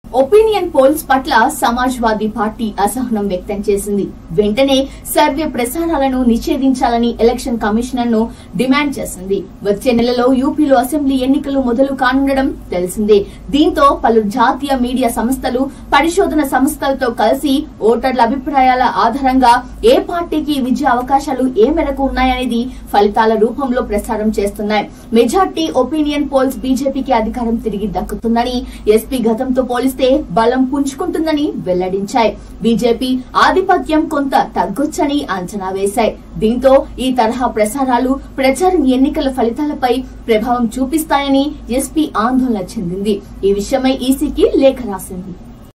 opinion polls పట్ల Samajwadi party అసహనం వ్యక్తం చేసింది వెంటనే సర్వే ప్రసారాలను నిషేధించాలని ఎలక్షన్ కమిషనర్ ను డిమాండ్ చేసింది వచ్చే నెలలో యూపీలో అసెంబ్లీ ఎన్నికలు మొదలు కానుండడం తెలిసిందే దీంతో పలు జాతీయ మీడియా సంస్థలు పరిశోధన సంస్థలతో కలిసి ఓటర్ల అభిప్రాయాల ఆధారంగా ఏ పార్టీకి విజయ అవకాశాలు ఏ మేరకు ఉన్నాయనేది ఫలితాల రూపంలో ప్రసారం చేస్తున్నాయి మెజార్టీ ఒపీనియన్ పోల్స్ బీజేపీకి అధికారం తిరిగి దక్కుతుందని ఎస్పీ గతంతో పోలిస్తే బలం పుంజుకుంటుందని వెల్లడించాయి బీజేపీ ఆధిపత్యం కొంత తగ్గొచ్చని అంచనా వేశాయి దీంతో ఈ తరహా ప్రసారాలు ప్రచారం ఎన్నికల ఫలితాలపై ప్రభావం చూపిస్తాయని ఎస్పీ ఆందోళన చెందింది ఈ విషయమై ఈసీకి లేఖ రాసింది